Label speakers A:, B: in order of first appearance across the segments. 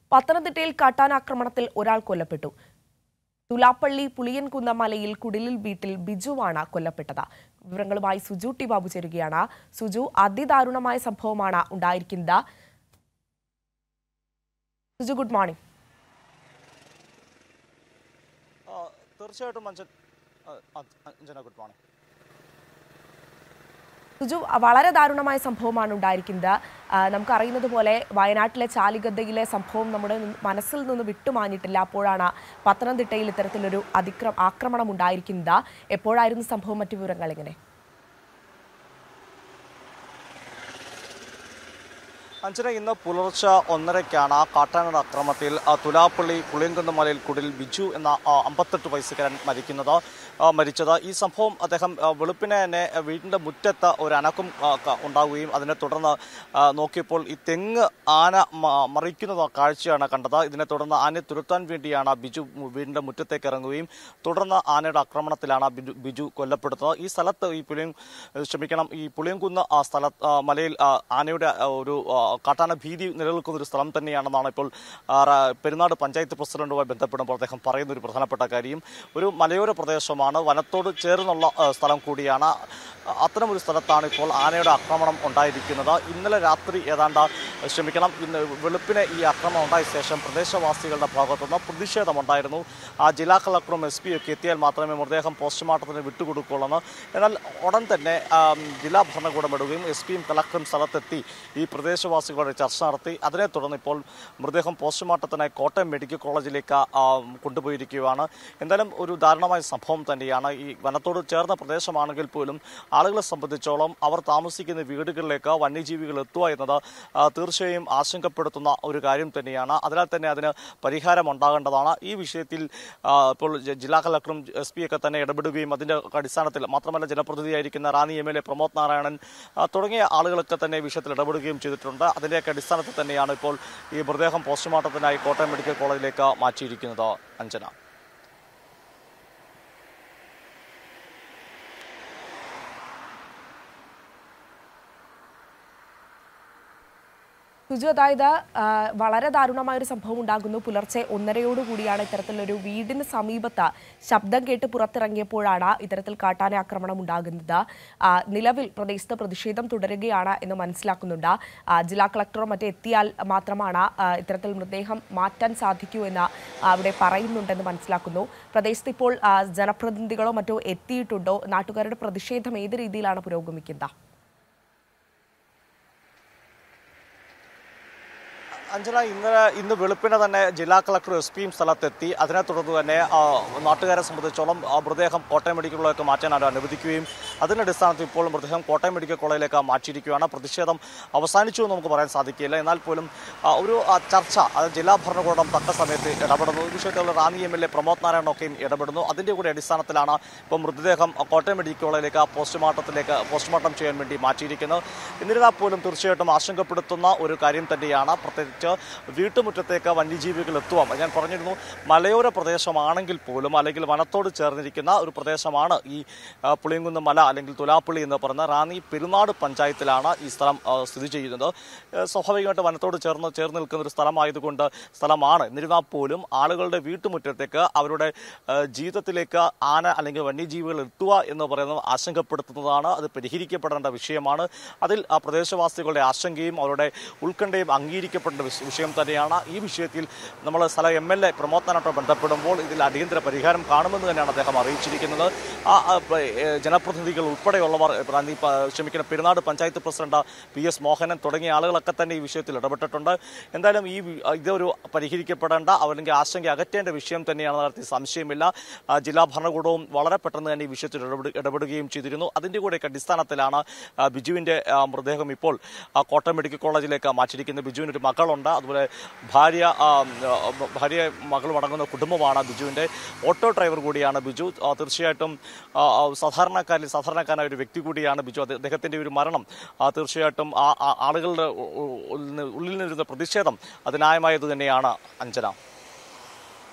A: പത്തനംതിട്ടയിൽ കാട്ടാനാക്രമണത്തിൽ ഒരാൾ കൊല്ലപ്പെട്ടു തുലാപ്പള്ളി പുളിയൻകുന്ന മലയിൽ കുടിലിൽ വീട്ടിൽ ബിജുവാണ് കൊല്ലപ്പെട്ടത് വിവരങ്ങളുമായി സുജു ടി ബാബു ചേരുകയാണ് സുജു അതിദാരുണമായ സംഭവമാണ് ഉണ്ടായിരിക്കുന്നത് സുജു ഗുഡ് മോർണിംഗ്
B: ആ, തീർച്ചയായിട്ടും അഞ്ജൻ ആ, ആ, അഞ്ജന ഗുഡ് മോർണിംഗ്
A: സുജു വളരെ ദാരുണമായ സംഭവമാണ് ഉണ്ടായിരിക്കുന്നത് ആ, നമുക്കറിയുന്നത് പോലെ വയനാട്ടിലെ ചാലിഗദ്ദയിലെ സംഭവം നമ്മുടെ നി- മനസ്സിൽ നിന്ന് വിട്ടുമാഞ്ഞിട്ടില്ല അപ്പോഴാണ് പത്തനംതിട്ടയിൽ ഇത്തരത്തിലൊരു അതിക്ര ആക്രമണം ഉണ്ടായിരിക്കുന്നത് എപ്പോഴായിരുന്നു സംഭവം മറ്റു വിവരങ്ങൾ എങ്ങനെ
B: അഞ്ജന ഇന്ന് പുലർച്ചെ ഒന്നരയ്ക്കാണ് കാട്ടാനയുടെ അക്രമത്തിൽ ആ, തുലാപ്പള്ളി പുളിയൻകുന്ന് മലയിൽ കുടിൽ ബിജു എന്ന ആ, അമ്പത്തെട്ട് വയസ്സുകാരൻ മരിക്കുന്നത് ആ, മരിച്ചത് ഈ സംഭവം അദ്ദേഹം ആ, വെളുപ്പിനെ തന്നെ ആ, വീടിന്റെ മുറ്റത്ത് ഒരു അനക്കം ആ, ക- ഉണ്ടാവുകയും അതിനെ തുടർന്ന് ആ, നോക്കിയപ്പോൾ ഈ തെങ്ങ് ആന മ- മറിക്കുന്ന കാഴ്ചയാണ് കണ്ടത് ഇതിനെ തുടർന്ന് ആനയെ തുരത്താൻ വേണ്ടിയാണ് ബിജു മു- വീടിന്റെ മുറ്റത്തേക്ക് ഇറങ്ങുകയും തുടർന്ന് ആനയുടെ ആക്രമണത്തിലാണ് ബിജു ബിജു കൊല്ലപ്പെടുന്നത് ഈ സ്ഥലത്ത് ഈ പുളിയൻ ക്ഷമിക്കണം ഈ പുളിയൻകുന്ന് ആ സ്ഥല ആ, മലയിൽ ആ, ആനയുടെ ആ, ഒരു ആ, കാട്ടാന ഭീതി നിലനിൽക്കുന്ന ഒരു സ്ഥലം തന്നെയാണെന്നാണ് ഇപ്പോൾ ആ, റ- പെരുന്നാട് പഞ്ചായത്ത് പ്രസിഡന്റുമായി ബന്ധപ്പെടുമ്പോൾ അദ്ദേഹം പറയുന്ന ഒരു പ്രധാനപ്പെട്ട കാര്യം ഒരു മലയോര പ്രദേശമാണ് വനത്തോട് ചേർന്നുള്ള ആ, സ്ഥലം കൂടിയാണ് അത്തരമൊരു സ്ഥലത്താണ് ഇപ്പോൾ ആനയുടെ ആക്രമണം ഉണ്ടായിരിക്കുന്നത് ഇന്നലെ രാത്രി ഏതാണ്ട് ക്ഷമിക്കണം ഇന്ന് വെളുപ്പിനെ ഈ ആക്രമണം ഉണ്ടായ ശേഷം പ്രദേശവാസികളുടെ ഭാഗത്തുനിന്ന് പ്രതിഷേധമുണ്ടായിരുന്നു ആ ജില്ലാ കളക്ടറും എസ് പി ഒക്കെ എത്തിയാൽ മാത്രമേ മൃതദേഹം പോസ്റ്റ്മോർട്ടത്തിന് വിട്ടുകൊടുക്കുള്ളൂ എന്നാൽ ഉടൻ തന്നെ ആം, ജില്ലാ ഭരണകൂടം ഇടുകയും എസ് പിയും കളക്ടറും സ്ഥലത്തെത്തി ഈ പ്രദേശവാസികളുടെ ചർച്ച നടത്തി അതിനെ തുടർന്ന് ഇപ്പോൾ മൃതദേഹം പോസ്റ്റ്മോർട്ടത്തിനായി കോട്ടയം മെഡിക്കൽ കോളേജിലേക്ക് ആം, കൊണ്ടുപോയിരിക്കുകയാണ് എന്തായാലും ഒരു ദാരുണമായ സംഭവം തന്നെയാണ് ഈ വനത്തോട് ചേർന്ന പ്രദേശമാണെങ്കിൽ പോലും ആളുകളെ സംബന്ധിച്ചോളം അവർ താമസിക്കുന്ന വീടുകളിലേക്ക് വന്യജീവികൾ എത്തുക എന്നത് ആ, തീർച്ചയായും ആശങ്കപ്പെടുത്തുന്ന ഒരു കാര്യം തന്നെയാണ് അതിനാൽ തന്നെ അതിന് പരിഹാരം ഉണ്ടാകേണ്ടതാണ് ഈ വിഷയത്തിൽ ആ, ഇപ്പോൾ ജ- ജില്ലാ കളക്ടറും എസ് പി ഒക്കെ തന്നെ ഇടപെടുകയും അതിന്റെ അടിസ്ഥാനത്തിൽ മാത്രമല്ല ജനപ്രതിനിധിയായിരിക്കുന്ന Ranni M L A Pramod Narayanan ആ, തുടങ്ങിയ ആളുകളൊക്കെ തന്നെ ഈ വിഷയത്തിൽ ഇടപെടുകയും ചെയ്തിട്ടുണ്ട് അതിന്റെയൊക്കെ അടിസ്ഥാനത്തിൽ തന്നെയാണ് ഇപ്പോൾ ഈ മൃതദേഹം പോസ്റ്റ്മോർട്ടത്തിനായി കോട്ടയം മെഡിക്കൽ കോളേജിലേക്ക് മാറ്റിയിരിക്കുന്നത് അഞ്ജന
A: സുജു അതായത് ആ, വളരെ ദാരുണമായ ഒരു സംഭവം ഉണ്ടാകുന്നു പുലർച്ചെ ഒന്നരയോടുകൂടിയാണ് ഇത്തരത്തിലൊരു വീടിന് സമീപത്ത് ശബ്ദം കേട്ട് പുറത്തിറങ്ങിയപ്പോഴാണ് ഇത്തരത്തിൽ കാട്ടാന ആക്രമണം ഉണ്ടാകുന്നത് ആ, നിലവിൽ പ്രദേശത്ത് പ്രതിഷേധം തുടരുകയാണ് എന്ന് മനസ്സിലാക്കുന്നുണ്ട് ആ, ജില്ലാ കളക്ടറോ മറ്റോ എത്തിയാൽ മാത്രമാണ് ആ, ഇത്തരത്തിൽ മൃതദേഹം മാറ്റാൻ സാധിക്കൂ എന്ന് അവിടെ പറയുന്നുണ്ടെന്ന് മനസ്സിലാക്കുന്നു പ്രദേശത്ത് ഇപ്പോൾ ആ, ജനപ്രതിനിധികളോ മറ്റോ എത്തിയിട്ടുണ്ടോ നാട്ടുകാരുടെ പ്രതിഷേധം ഏത് രീതിയിലാണ് പുരോഗമിക്കുന്നത്
B: അഞ്ജന ഇന്നലെ ഇന്ന് വെളുപ്പിനെ തന്നെ ജില്ലാ കളക്ടർ എസ് പിയും സ്ഥലത്തെത്തി അതിനെ തുടർന്ന് തന്നെ ആ, നാട്ടുകാരെ സംബന്ധിച്ചോളം ആ മൃതദേഹം കോട്ടയം മെഡിക്കൽ കോളേജിലേക്ക് മാറ്റാൻ അവർ അനുവദിക്കുകയും അതിന്റെ അടിസ്ഥാനത്തിൽ ഇപ്പോൾ മൃതദേഹം കോട്ടയം മെഡിക്കൽ കോളേജിലേക്ക് മാറ്റിയിരിക്കുകയാണ് പ്രതിഷേധം അവസാനിച്ചു എന്ന് നമുക്ക് പറയാൻ സാധിക്കില്ല എന്നാൽ പോലും ആ, ഒരു ആ, ചർച്ച അത് ജില്ലാ ഭരണകൂടം തക്ക സമയത്ത് ഇടപെടുന്നു ഈ വിഷയത്തിൽ Ranni M L A Pramod നാരായണൊക്കെയും ഇടപെടുന്നു അതിന്റെ കൂടി അടിസ്ഥാനത്തിലാണ് ഇപ്പോൾ മൃതദേഹം കോട്ടയം മെഡിക്കൽ കോളേജിലേക്ക് പോസ്റ്റ്മോർട്ടത്തിലേക്ക് പോസ്റ്റ്മോർട്ടം ചെയ്യാൻ വേണ്ടി മാറ്റിയിരിക്കുന്നത് എന്നിരുന്നാൽ പോലും തീർച്ചയായിട്ടും ആശങ്കപ്പെടുത്തുന്ന ഒരു കാര്യം തന്നെയാണ് പ്രത്യേകിച്ച് വീട്ടുമുറ്റത്തേക്ക് വന്യജീവികൾ എത്തുവാം ഞാൻ പറഞ്ഞിരുന്നു മലയോര പ്രദേശമാണെങ്കിൽ പോലും അല്ലെങ്കിൽ വനത്തോട് ചേർന്നിരിക്കുന്ന ഒരു പ്രദേശമാണ് ഈ ആ, പുളിയങ്കുന്ന് മല അല്ലെങ്കിൽ തുലാപ്പള്ളി എന്ന് പറയുന്ന റാന്നി പെരുന്നാട് പഞ്ചായത്തിലാണ് ഈ സ്ഥലം ആ, സ്ഥിതി ചെയ്യുന്നത് ആ, സ്വാഭാവികമായിട്ട് വനത്തോട് ചേർന്ന് ചേർന്ന് നിൽക്കുന്ന ഒരു സ്ഥലമായതുകൊണ്ട് സ്ഥലമാണ് എന്നിരുന്നാൽ പോലും ആളുകളുടെ വീട്ടുമുറ്റത്തേക്ക് അവരുടെ ആ, ജീവിതത്തിലേക്ക് ആന അല്ലെങ്കിൽ വന്യജീവികൾ എത്തുക എന്ന് പറയുന്നത് ആശങ്കപ്പെടുത്തുന്നതാണ് അത് പരിഹരിക്കപ്പെടേണ്ട വിഷയമാണ് അതിൽ ആ പ്രദേശവാസികളുടെ ആശങ്കയും അവരുടെ ഉത്കണ്ഠയും അംഗീകരിക്കപ്പെടേണ്ട വിഷ- വിഷയം തന്നെയാണ് ഈ വിഷയത്തിൽ നമ്മൾ സ്ഥല എം എൽ എ പ്രമോദ് നാരായണനോട് ബന്ധപ്പെടുമ്പോൾ ഇതിൽ അടിയന്തര പരിഹാരം കാണുമെന്ന് തന്നെയാണ് അദ്ദേഹം അറിയിച്ചിരിക്കുന്നത് ആ ആ, പ- ഏ, ജനപ്രതിനിധികൾ ഉൾപ്പെടെയുള്ളവർ റാന്നി പ- ക്ഷമിക്കണം Perunad panchayat president P S Mohanan തുടങ്ങിയ ആളുകളൊക്കെ തന്നെ ഈ വിഷയത്തിൽ ഇടപെട്ടിട്ടുണ്ട് എന്തായാലും ഈ വി- ഇതൊരു പരിഹരിക്കപ്പെടേണ്ട അല്ലെങ്കിൽ ആശങ്ക അകറ്റേണ്ട വിഷയം തന്നെയാണെന്ന കാര്യത്തിൽ സംശയമില്ല ആ, ജില്ലാ ഭരണകൂടവും വളരെ പെട്ടെന്ന് തന്നെ ഈ വിഷയത്തിൽ ഇടപെടു ഇടപെടുകയും ചെയ്തിരുന്നു അതിന്റെ കൂടെയൊക്കെ അടിസ്ഥാനത്തിലാണ് ആ, ബിജുവിന്റെ ആ, മൃതദേഹം ഇപ്പോൾ ആ, കോട്ടയം മെഡിക്കൽ കോളേജിലേക്ക് മാറ്റിയിരിക്കുന്നത് ബിജുവിന് ഒരു മകളുണ്ട് അതുപോലെ ഭാര്യ ആ, ആ, ഭാര്യ മകളും അടങ്ങുന്ന കുടുംബമാണ് ബിജുവിന്റെ ഓട്ടോ ഡ്രൈവർ കൂടിയാണ് ബിജു ആ, തീർച്ചയായിട്ടും ആ, ആ, സാധാരണക്കാരിൽ സാധാരണക്കാരനായ ഒരു വ്യക്തി കൂടിയാണ് ബിജു അത് അദ്ദേഹത്തിന്റെ ഒരു മരണം ആ, തീർച്ചയായിട്ടും ആ ആ ആളുകളുടെ ഉ- ഉ- ഉള്ളിൽ നിന്ന് ഉള്ളിൽ നിന്നിരുന്ന പ്രതിഷേധം അത് ന്യായമായത് തന്നെയാണ് അഞ്ജന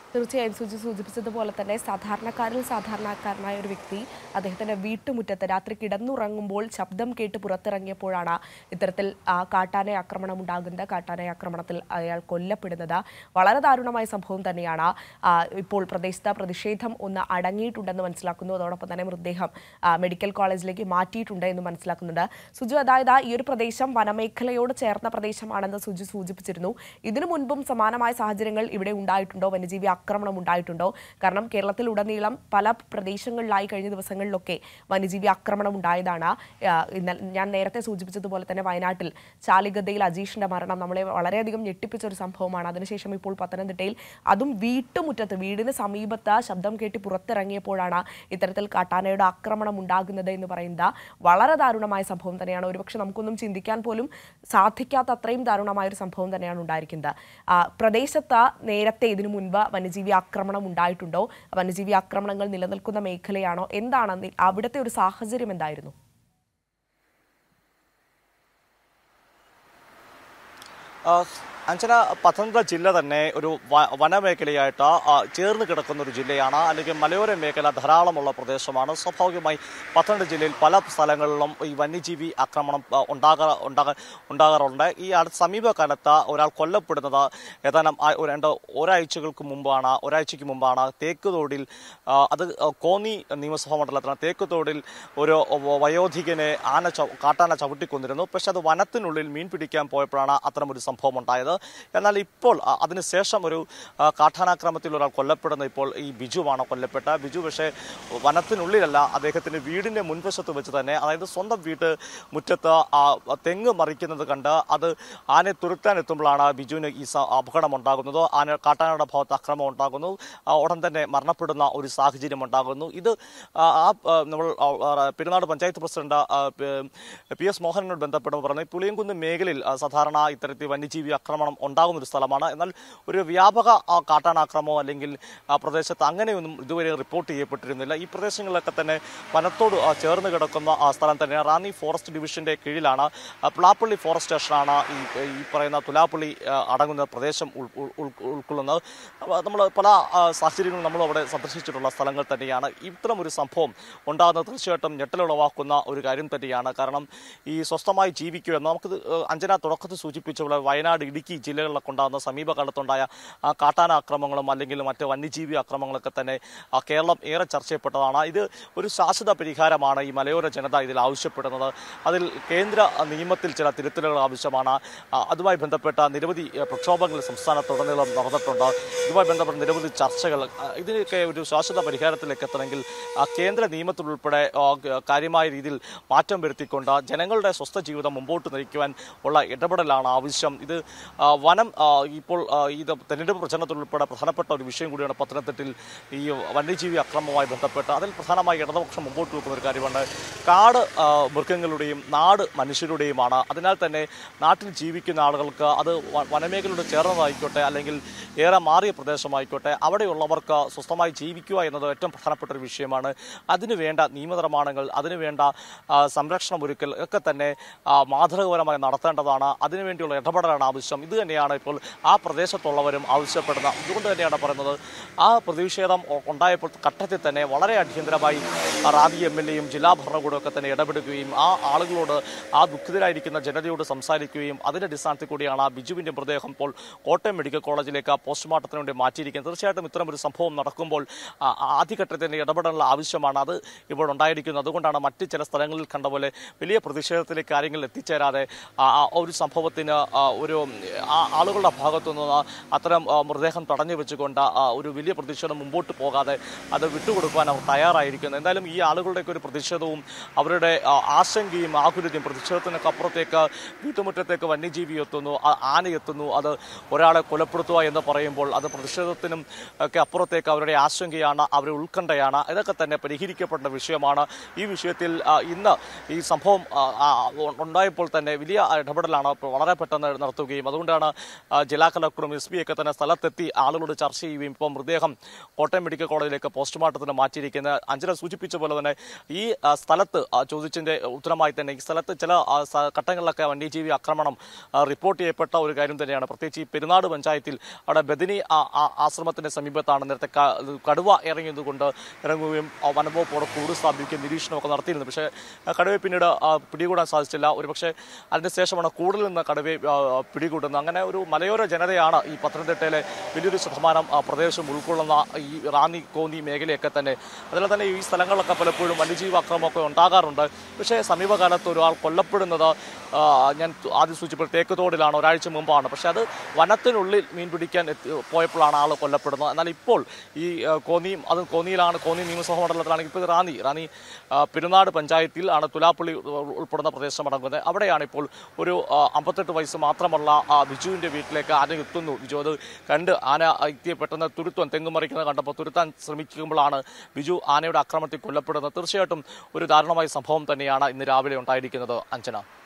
A: തീർച്ചയായും സുജി സൂചിപ്പിച്ചതുപോലെ തന്നെ സാധാരണക്കാരിൽ സാധാരണക്കാരനായ ഒരു വ്യക്തി അദ്ദേഹത്തിന്റെ വീട്ടുമുറ്റത്ത് രാത്രി കിടന്നുറങ്ങുമ്പോൾ ശബ്ദം കേട്ട് പുറത്തിറങ്ങിയപ്പോഴാണ് ഇത്തരത്തിൽ ആ, കാട്ടാന ആക്രമണം ഉണ്ടാകുന്നത് കാട്ടാന ആക്രമണത്തിൽ അയാൾ കൊല്ലപ്പെടുന്നത് വളരെ ദാരുണമായ സംഭവം തന്നെയാണ് ആ, ഇപ്പോൾ പ്രദേശത്ത് പ്രതിഷേധം ഒന്ന് അടങ്ങിയിട്ടുണ്ടെന്ന് മനസ്സിലാക്കുന്നു അതോടൊപ്പം തന്നെ മൃതദേഹം ആ, മെഡിക്കൽ കോളേജിലേക്ക് മാറ്റിയിട്ടുണ്ട് എന്ന് മനസ്സിലാക്കുന്നുണ്ട് സുജു അതായത് ഈ ഒരു പ്രദേശം വനമേഖലയോട് ചേർന്ന പ്രദേശമാണെന്ന് സുജു സൂചിപ്പിച്ചിരുന്നു ഇതിനു മുൻപും സമാനമായ സാഹചര്യങ്ങൾ ഇവിടെ ഉണ്ടായിട്ടുണ്ടോ വന്യജീവി ആക്രമണം ഉണ്ടായിട്ടുണ്ടോ കാരണം കേരളത്തിലുടനീളം പല പ്രദേശങ്ങളിലായി കഴിഞ്ഞ ദിവസങ്ങളിലൊക്കെ വന്യജീവി ആക്രമണം ഉണ്ടായതാണ് ആ, ഇന്നലെ ഞാൻ നേരത്തെ സൂചിപ്പിച്ചതുപോലെ തന്നെ വയനാട്ടിൽ ചാലിഗദ്ദയിൽ അജീഷിന്റെ മരണം നമ്മളെ വളരെയധികം ഞെട്ടിപ്പിച്ച ഒരു സംഭവമാണ് അതിനുശേഷം ഇപ്പോൾ പത്തനംതിട്ടയിൽ അതും വീട്ടുമുറ്റത്ത് വീടിന് സമീപത്ത് ശബ്ദം കേട്ടി പുറത്തിറങ്ങിയപ്പോഴാണ് ഇത്തരത്തിൽ കാട്ടാനയുടെ ആക്രമണം ഉണ്ടാകുന്നത് എന്ന് പറയുന്നത് വളരെ ദാരുണമായ സംഭവം തന്നെയാണ് ഒരുപക്ഷെ നമുക്കൊന്നും ചിന്തിക്കാൻ പോലും സാധിക്കാത്ത അത്രയും ദാരുണമായ ഒരു സംഭവം തന്നെയാണ് ഉണ്ടായിരിക്കുന്നത് ആ, പ്രദേശത്ത് നേരത്തെ ഇതിനു മുൻപ് വന്യജീവി ആക്രമണം ഉണ്ടായിട്ടുണ്ടോ വന്യജീവി ആക്രമണങ്ങൾ നിലനിൽക്കുന്ന മേഖലയാണോ എന്താണ് നി- അവിടുത്തെ ഒരു സാഹചര്യം എന്തായിരുന്നു
B: ആ, അഞ്ജന പത്തനംതിട്ട ജില്ല തന്നെ ഒരു വ- വനമേഖലയായിട്ട് ആ, ചേർന്ന് കിടക്കുന്ന ഒരു ജില്ലയാണ് അല്ലെങ്കിൽ മലയോര മേഖല ധാരാളമുള്ള പ്രദേശമാണ് സ്വാഭാവികമായി പത്തനംതിട്ട ജില്ലയിൽ പല സ്ഥലങ്ങളിലും ഈ വന്യജീവി ആക്രമണം ആ, ഉണ്ടാകാ ഉണ്ടാകാ ഉണ്ടാകാറുണ്ട് ഈ അടുത്ത സമീപകാലത്ത് ഒരാൾ കൊല്ലപ്പെടുന്നത് ഏതാനും ആ- ഒരു രണ്ട് ഒരാഴ്ചകൾക്ക് മുമ്പാണ് ഒരാഴ്ചയ്ക്ക് മുമ്പാണ് തേക്കുതോടിൽ ആ, അത് കോന്നി നിയമസഭാ മണ്ഡലത്തിലാണ് തേക്കുതോടിൽ ഒരു വയോധികനെ ആന ചവ- കാട്ടാന ചവിട്ടിക്കൊന്നിരുന്നു പക്ഷെ അത് വനത്തിനുള്ളിൽ മീൻ പിടിക്കാൻ പോയപ്പോഴാണ് അത്തരമൊരു സംഭവം ഉണ്ടായത് എന്നാൽ ഇപ്പോൾ അ- അതിനുശേഷം ഒരു ആ, കാട്ടാനാക്രമത്തിൽ ഒരാൾ കൊല്ലപ്പെടുന്ന ഇപ്പോൾ ഈ ബിജുവാണ് കൊല്ലപ്പെട്ട ബിജു പക്ഷേ വനത്തിനുള്ളിലല്ല അദ്ദേഹത്തിന്റെ വീടിന്റെ മുൻവശത്ത് വെച്ച് തന്നെ അതായത് സ്വന്തം വീട്ട് മുറ്റത്ത് ആ തെങ്ങ് മറിക്കുന്നത് കണ്ട് അത് ആനയെ തുരുത്താൻ എത്തുമ്പോഴാണ് ബിജുവിന് ഈ സ- അപകടം ഉണ്ടാകുന്നത് ആന കാട്ടാനയുടെ ഭാഗത്ത് അക്രമം ഉണ്ടാകുന്നു ആ, ഉടൻ തന്നെ മരണപ്പെടുന്ന ഒരു സാഹചര്യം ഉണ്ടാകുന്നു ഇത് ആ ആ, ആ, നമ്മൾ ആ, ആ, പെരുന്നാട് പഞ്ചായത്ത് പ്രസിഡന്റ് ആ, പി- പി എസ് മോഹനനോട് ബന്ധപ്പെടുമ്പോൾ പറഞ്ഞു പുളിയംകുന്ന് മേഖലയിൽ ആ, സാധാരണ ഇത്തരത്തിൽ വന്യജീവി ആക്രമണം ഉണ്ടാകുന്ന ഒരു സ്ഥലമാണ് എന്നാൽ ഒരു വ്യാപക ആ, കാട്ടാനാക്രമമോ അല്ലെങ്കിൽ ആ പ്രദേശത്ത് അങ്ങനെയൊന്നും ഇതുവരെ റിപ്പോർട്ട് ചെയ്യപ്പെട്ടിരുന്നില്ല ഈ പ്രദേശങ്ങളിലൊക്കെ തന്നെ വനത്തോട് ആ, ചേർന്ന് കിടക്കുന്ന ആ സ്ഥലം തന്നെയാണ് റാന്നി ഫോറസ്റ്റ് ഡിവിഷന്റെ കീഴിലാണ് ആ, പ്ലാപ്പള്ളി ഫോറസ്റ്റ് സ്റ്റേഷനാണ് ഈ ഈ പറയുന്ന തുലാപ്പള്ളി ആ, അടങ്ങുന്ന പ്രദേശം ഉൾ- ഉൾ- ഉൾ- ഉൾക്കൊള്ളുന്നത് നമ്മൾ പല ആ, സാഹചര്യങ്ങളും നമ്മൾ അവിടെ സന്ദർശിച്ചിട്ടുള്ള സ്ഥലങ്ങൾ തന്നെയാണ് ഇത്തരം ഒരു സംഭവം ഉണ്ടാകുന്നത് തീർച്ചയായിട്ടും ഞെട്ടലുളവാക്കുന്ന ഒരു കാര്യം തന്നെയാണ് കാരണം ഈ സ്വസ്ഥമായി ജീവിക്കുക എന്ന് നമുക്ക് അഞ്ജന തുടക്കത്തിൽ സൂചിപ്പിച്ച പോലെ വയനാട് ഇടുക്കി ജില്ലകളിലൊക്കെ ഉണ്ടാകുന്ന സമീപകാലത്തുണ്ടായ ആ കാട്ടാന ആക്രമണങ്ങളും അല്ലെങ്കിൽ മറ്റ് വന്യജീവി ആക്രമണങ്ങളൊക്കെ തന്നെ ആ കേരളം ഏറെ ചർച്ച ചെയ്യപ്പെട്ടതാണ് ഇത് ഒരു ശാശ്വത പരിഹാരമാണ് ഈ മലയോര ജനത ഇതിൽ ആവശ്യപ്പെടുന്നത് അതിൽ കേന്ദ്ര നിയമത്തിൽ ചില തിരുത്തലുകൾ ആവശ്യമാണ് ആ, അതുമായി ബന്ധപ്പെട്ട നിരവധി ആ, പ്രക്ഷോഭങ്ങൾ സംസ്ഥാനത്തുടനീളം നടന്നിട്ടുണ്ട് ഇതുമായി ബന്ധപ്പെട്ട നിരവധി ചർച്ചകൾ ആ, ഇതിനൊക്കെ ഒരു ശാശ്വത പരിഹാരത്തിലേക്ക് എത്തണമെങ്കിൽ ആ, കേന്ദ്ര നിയമത്തിലുൾപ്പെടെ ആ, ക- കാര്യമായ രീതിയിൽ മാറ്റം വരുത്തിക്കൊണ്ട് ജനങ്ങളുടെ സ്വസ്ഥ ജീവിതം മുമ്പോട്ട് നയിക്കുവാൻ ഉള്ള ഇടപെടലാണ് ആവശ്യം ഇത് ആ, വനം ആ, ഇപ്പോൾ ആ, ഇത് തെരഞ്ഞെടുപ്പ് പ്രചരണത്തിലുൾപ്പെടെ പ്രധാനപ്പെട്ട ഒരു വിഷയം കൂടിയാണ് പത്തനംതിട്ടയിൽ ഈ വന്യജീവി അക്രമവുമായി ബന്ധപ്പെട്ട് അതിൽ പ്രധാനമായി ഇടതുപക്ഷം മുമ്പോട്ട് വെക്കുന്ന ഒരു കാര്യമാണ് കാട് ആ, മൃഗങ്ങളുടെയും നാട് മനുഷ്യരുടെയുമാണ് അതിനാൽ തന്നെ നാട്ടിൽ ജീവിക്കുന്ന ആളുകൾക്ക് അത് വ- വനമേഖലയോട് ചേർന്നതായിക്കോട്ടെ അല്ലെങ്കിൽ ഏറെ മാറിയ പ്രദേശമായിക്കോട്ടെ അവിടെയുള്ളവർക്ക് സ്വസ്ഥമായി ജീവിക്കുക എന്നത് ഏറ്റവും പ്രധാനപ്പെട്ട ഒരു വിഷയമാണ് അതിനു വേണ്ട നിയമനിർമ്മാണങ്ങൾ അതിനു വേണ്ട ആ, സംരക്ഷണം ഒരുക്കൽ ഒക്കെ തന്നെ ആ, മാതൃകപരമായി നടത്തേണ്ടതാണ് അതിനുവേണ്ടിയുള്ള ഇടപെടലാണ് ആവശ്യം ഇത് തന്നെയാണ് ഇപ്പോൾ ആ പ്രദേശത്തുള്ളവരും ആവശ്യപ്പെടുന്ന അതുകൊണ്ട് തന്നെയാണ് പറയുന്നത് ആ പ്രതിഷേധം ഉ- ഉണ്ടായപ്പോൾ ഘട്ടത്തിൽ തന്നെ വളരെ അടിയന്തരമായി റാബി എം എൽ എയും ജില്ലാ ഭരണകൂടവും ഒക്കെ തന്നെ ഇടപെടുകയും ആ ആളുകളോട് ആ ദുഃഖിതരായിരിക്കുന്ന ജനതയോട് സംസാരിക്കുകയും അതിന്റെ അടിസ്ഥാനത്തിൽ കൂടിയാണ് ആ ബിജുവിന്റെ മൃതദേഹം ഇപ്പോൾ കോട്ടയം മെഡിക്കൽ കോളേജിലേക്ക് പോസ്റ്റ്മോർട്ടത്തിന് വേണ്ടി മാറ്റിയിരിക്കുന്നത് തീർച്ചയായിട്ടും ഇത്തരം ഒരു സംഭവം നടക്കുമ്പോൾ ആ- ആ ആദ്യഘട്ടത്തിൽ തന്നെ ഇടപെടൽ ആവശ്യമാണ് അത് ഇപ്പോൾ ഉണ്ടായിരിക്കുന്നത് അതുകൊണ്ടാണ് മറ്റ് ചില സ്ഥലങ്ങളിൽ കണ്ട പോലെ വലിയ പ്രതിഷേധത്തിലേക്ക് കാര്യങ്ങൾ എത്തിച്ചേരാതെ ആ ആ ഒരു സംഭവത്തിന് ആ ഒരു ആ ആളുകളുടെ ഭാഗത്തു നിന്ന് അത്തരം ആ, മൃതദേഹം തടഞ്ഞു വെച്ചുകൊണ്ട് ആ ഒരു വലിയ പ്രതിഷേധം മുമ്പോട്ട് പോകാതെ അത് വിട്ടുകൊടുക്കുവാൻ അവർ തയ്യാറായിരിക്കുന്നു എന്തായാലും ഈ ആളുകളുടെയൊക്കെ ഒരു പ്രതിഷേധവും അവരുടെ ആ, ആശങ്കയും ആകുലതയും പ്രതിഷേധത്തിനൊക്കെ അപ്പുറത്തേക്ക് വീട്ടുമുറ്റത്തേക്ക് വന്യജീവി എത്തുന്നു ആ ആന എത്തുന്നു അത് ഒരാളെ കൊലപ്പെടുത്തുക എന്ന് പറയുമ്പോൾ അത് പ്രതിഷേധത്തിനും ഒക്കെ അപ്പുറത്തേക്ക് അവരുടെ ആശങ്കയാണ് അവരുടെ ഉത്കണ്ഠയാണ് ഇതൊക്കെ തന്നെ പരിഹരിക്കപ്പെടേണ്ട വിഷയമാണ് ഈ വിഷയത്തിൽ ആ, ഇന്ന് ഈ സംഭവം ആ, ആ, ഉണ്ടായപ്പോൾ തന്നെ വലിയ ഇടപെടലാണ് വളരെ പെട്ടെന്ന് നടത്തുകയും അതുകൊണ്ട് അതുകൊണ്ടാണ് ആ, ജില്ലാ കളക്ടറും എസ് പി ഒക്കെ തന്നെ സ്ഥലത്തെത്തി ആളുകളോട് ചർച്ച ചെയ്യുകയും ഇപ്പോൾ മൃതദേഹം കോട്ടയം മെഡിക്കൽ കോളേജിലേക്ക് പോസ്റ്റ്മോർട്ടത്തിന് മാറ്റിയിരിക്കുന്നത് അഞ്ജന സൂചിപ്പിച്ച പോലെ തന്നെ ഈ ആ, സ്ഥലത്ത് ആ, ചോദിച്ചതിന്റെ ഉത്തരമായി തന്നെ ഈ സ്ഥലത്ത് ചില ആ, സ- ഘട്ടങ്ങളിലൊക്കെ വന്യജീവി ആക്രമണം ആ, റിപ്പോർട്ട് ചെയ്യപ്പെട്ട ഒരു കാര്യം തന്നെയാണ് പ്രത്യേകിച്ച് ഈ പെരുന്നാട് പഞ്ചായത്തിൽ അവിടെ ബദിനി ആ- ആ- ആശ്രമത്തിന്റെ സമീപത്താണ് നേരത്തെ ക- കടുവ ഇറങ്ങിയതുകൊണ്ട് ഇറങ്ങുകയും ആ, വനംവകുപ്പോടെ കൂട് സ്ഥാപിക്കുകയും നിരീക്ഷണമൊക്കെ നടത്തിയിരുന്നു പക്ഷേ ആ, കടുവയെ പിന്നീട് ആ, പിടികൂടാൻ സാധിച്ചില്ല ഒരുപക്ഷെ അതിനുശേഷമാണ് കൂടുതൽ നിന്ന് കടുവയെ ആ, പിടികൂടുന്നത് അങ്ങനെ ഒരു മലയോര ജനതയാണ് ഈ പത്തനംതിട്ടയിലെ വലിയൊരു ശതമാനം ആ, പ്രദേശം ഉൾക്കൊള്ളുന്ന ഈ റാന്നി കോന്നി മേഖലയൊക്കെ തന്നെ അതുപോലെ തന്നെ ഈ സ്ഥലങ്ങളിലൊക്കെ പലപ്പോഴും വന്യജീവി അക്രമമൊക്കെ ഉണ്ടാകാറുണ്ട് പക്ഷേ സമീപകാലത്ത് ഒരാൾ കൊല്ലപ്പെടുന്നത് ആ, ഞാൻ തു- ആദ്യം സൂചിപ്പിച്ച തേക്ക് തോടിലാണ് ഒരാഴ്ച മുമ്പാണ് പക്ഷെ അത് വനത്തിനുള്ളിൽ മീൻ പിടിക്കാൻ എത്തി പോയപ്പോഴാണ് ആൾ കൊല്ലപ്പെടുന്നത് എന്നാൽ ഇപ്പോൾ ഈ ആ, കോന്നിയും അത് കോന്നിയിലാണ് കോന്നി നിയമസഭാ മണ്ഡലത്തിലാണെങ്കിൽ ഇപ്പോൾ ഇത് റാന്നി റാന്നി ആ, പെരുന്നാട് പഞ്ചായത്തിൽ ആണ് തുലാപ്പള്ളി ഉൾ- ഉൾപ്പെടുന്ന പ്രദേശം അടങ്ങുന്നത് അവിടെയാണ് ഇപ്പോൾ ഒരു ആ, അമ്പത്തെട്ട് വയസ്സ് മാത്രമുള്ള ആ ബിജുവിന്റെ വീട്ടിലേക്ക് ആന എത്തുന്നു ബിജു അത് കണ്ട് ആന എത്തിയ പെട്ടെന്ന് തുരുത്താൻ തെങ്ങ് മറിക്കുന്നത് കണ്ടപ്പോൾ തുരുത്താൻ ശ്രമിക്കുമ്പോഴാണ് ബിജു ആനയുടെ ആക്രമണത്തിൽ കൊല്ലപ്പെടുന്നത് തീർച്ചയായിട്ടും ഒരു ദാരുണമായ സംഭവം തന്നെയാണ് ഇന്ന് രാവിലെ ഉണ്ടായിരിക്കുന്നത് അഞ്ജന